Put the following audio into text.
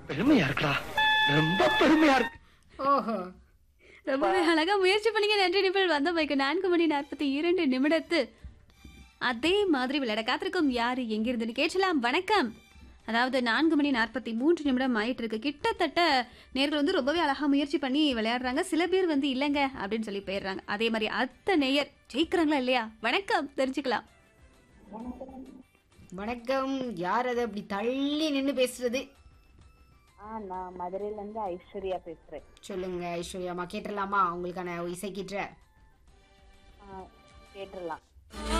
பெருமையா இருக்குடா ரொம்ப பெருமையா இருக்கு ஓஹோ ரொம்பவே அழகா முயற்சி பண்ணீங்க நன்றி நிபிள் வந்த மைக்கு நான்கு மணி நாற்பத்தி இரண்டு நிமிடத்து அதே மாதிரி விளையாட காத்திருக்கும் யாரு எங்கிருந்துன்னு கேட்கலாம் வணக்கம் அதாவது நான்கு மணி நாற்பத்தி மூன்று நிமிடம் ஆயிட்டு இருக்கு கிட்டத்தட்ட நேர்கள் வந்து ரொம்பவே அழகா முயற்சி பண்ணி விளையாடுறாங்க சில பேர் வந்து இல்லைங்க அப்படின்னு சொல்லி போயிடுறாங்க அதே மாதிரி அத்த நேயர் ஜெயிக்கிறாங்களா இல்லையா வணக்கம் தெரிஞ்சுக்கலாம் வணக்கம் யார் அது அப்படி தள்ளி நின்னு பேசுறது ஆ நான் மதுரையில இருந்து ஐஸ்வர்யா பேசுறேன் சொல்லுங்க ஐஸ்வர்யாமா கேட்டுடலாமா உங்களுக்கான இசை கீற்ற ஆ, கேட்டுறலாம்